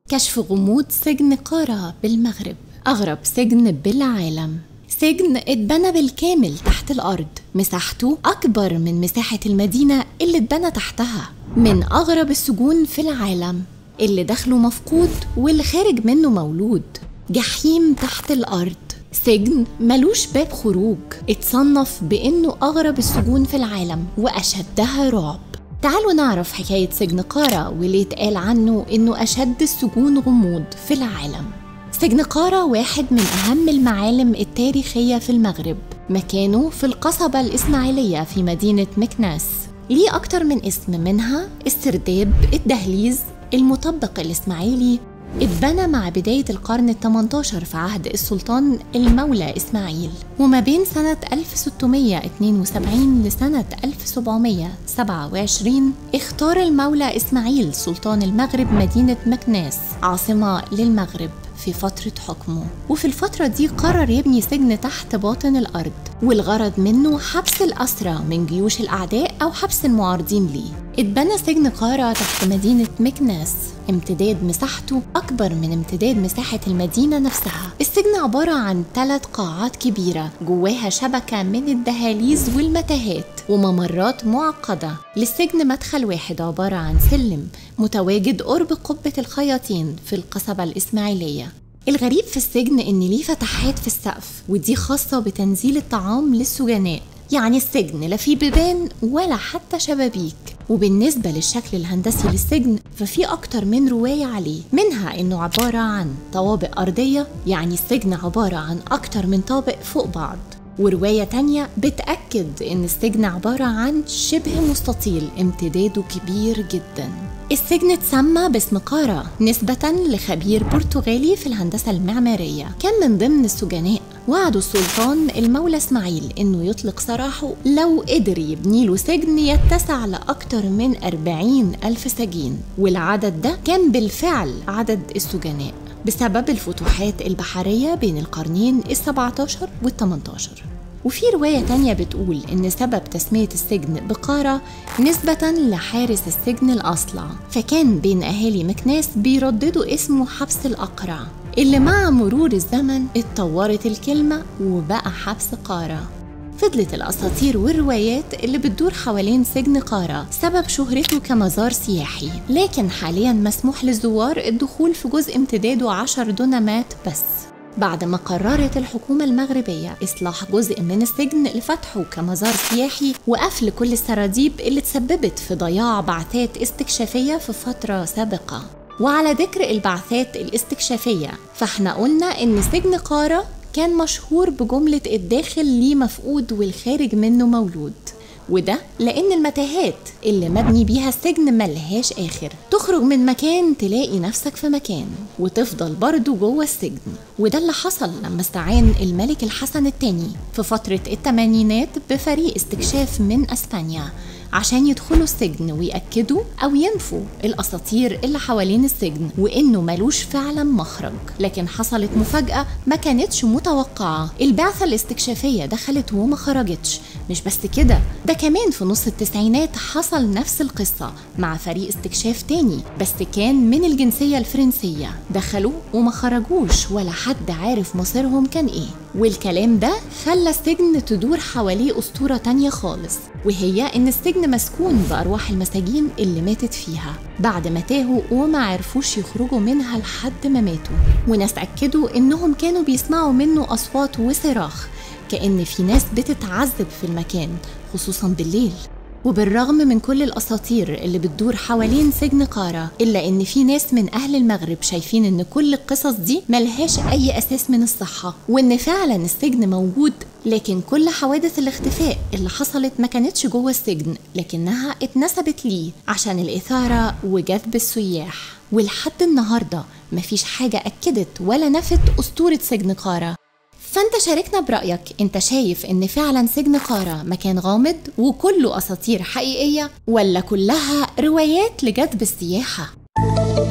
كشف غموض سجن قارة بالمغرب أغرب سجن بالعالم سجن اتبنى بالكامل تحت الأرض مساحته أكبر من مساحة المدينة اللي اتبنى تحتها من أغرب السجون في العالم اللي دخله مفقود واللي خارج منه مولود جحيم تحت الأرض سجن ملوش باب خروج اتصنف بأنه أغرب السجون في العالم وأشدها رعب تعالوا نعرف حكاية سجن قارة واللي اتقال عنه إنه أشد السجون غموض في العالم سجن قارة واحد من أهم المعالم التاريخية في المغرب مكانه في القصبة الإسماعيلية في مدينة مكناس ليه أكتر من اسم منها السرداب الدهليز المطبق الإسماعيلي اتبنى مع بداية القرن ال 18 في عهد السلطان المولى إسماعيل وما بين سنة 1672 لسنة 1727 اختار المولى إسماعيل سلطان المغرب مدينة مكناس عاصمة للمغرب في فترة حكمه وفي الفترة دي قرر يبني سجن تحت باطن الأرض والغرض منه حبس الأسرى من جيوش الأعداء أو حبس المعارضين ليه اتبنى سجن قارة تحت مدينة مكناس امتداد مساحته أكبر من امتداد مساحة المدينة نفسها السجن عبارة عن ثلاث قاعات كبيرة جواها شبكة من الدهاليز والمتاهات وممرات معقدة للسجن مدخل واحد عبارة عن سلم متواجد قرب قبة الخياطين في القصبة الإسماعيلية الغريب في السجن إن ليه فتحات في السقف ودي خاصة بتنزيل الطعام للسجناء يعني السجن لا فيه بيبان ولا حتى شبابيك وبالنسبة للشكل الهندسي للسجن ففي أكتر من رواية عليه منها إنه عبارة عن طوابق أرضية يعني السجن عبارة عن أكتر من طابق فوق بعض ورواية تانية بتأكد إن السجن عبارة عن شبه مستطيل امتداده كبير جدا السجن اتسمى باسم قارة نسبة لخبير برتغالي في الهندسة المعمارية كان من ضمن السجناء وعدوا السلطان المولى اسماعيل انه يطلق سراحه لو قدر يبني له سجن يتسع لأكثر من أربعين ألف سجين والعدد ده كان بالفعل عدد السجناء بسبب الفتوحات البحرية بين القرنين ال17 وال18 وفي رواية تانية بتقول إن سبب تسمية السجن بقارة نسبة لحارس السجن الأصلع فكان بين أهالي مكناس بيرددوا اسمه حبس الأقرع اللي مع مرور الزمن اتطورت الكلمة وبقى حبس قارة فضلت الأساطير والروايات اللي بتدور حوالين سجن قارة سبب شهرته كمزار سياحي لكن حاليا مسموح للزوار الدخول في جزء امتداده عشر دونمات بس بعد ما قررت الحكومة المغربية إصلاح جزء من السجن لفتحه كمزار سياحي وقفل كل السراديب اللي تسببت في ضياع بعثات استكشافية في فترة سابقة وعلى ذكر البعثات الاستكشافية فاحنا قلنا إن سجن قارة كان مشهور بجملة الداخل ليه مفقود والخارج منه مولود وده لأن المتاهات اللي مبني بيها السجن ملهاش آخر تخرج من مكان تلاقي نفسك في مكان وتفضل برضه جوه السجن وده اللي حصل لما استعان الملك الحسن الثاني في فترة الثمانينات بفريق استكشاف من أسبانيا عشان يدخلوا السجن ويأكدوا أو ينفوا الأساطير اللي حوالين السجن وإنه ملوش فعلا مخرج لكن حصلت مفاجأة ما كانتش متوقعة البعثة الاستكشافية دخلت وما خرجتش مش بس كده ده كمان في نص التسعينات حصل نفس القصة مع فريق استكشاف تاني بس كان من الجنسية الفرنسية دخلوا وما خرجوش ولا حد عارف مصيرهم كان ايه والكلام ده خلى السجن تدور حواليه أسطورة تانية خالص وهي إن السجن مسكون بأرواح المساجين اللي ماتت فيها بعد ما تاهوا وما عرفوش يخرجوا منها لحد ما ماتوا وناس أكدوا إنهم كانوا بيسمعوا منه أصوات وصراخ كأن في ناس بتتعذب في المكان خصوصا بالليل وبالرغم من كل الأساطير اللي بتدور حوالين سجن قارة إلا إن في ناس من أهل المغرب شايفين إن كل القصص دي ملهاش أي أساس من الصحة وإن فعلا السجن موجود لكن كل حوادث الاختفاء اللي حصلت ما كانتش جوه السجن لكنها اتنسبت ليه عشان الإثارة وجذب السياح ولحد النهاردة مفيش حاجة أكدت ولا نفت أسطورة سجن قارة فانت شاركنا برأيك انت شايف ان فعلا سجن قارة مكان غامض وكله اساطير حقيقية ولا كلها روايات لجذب السياحة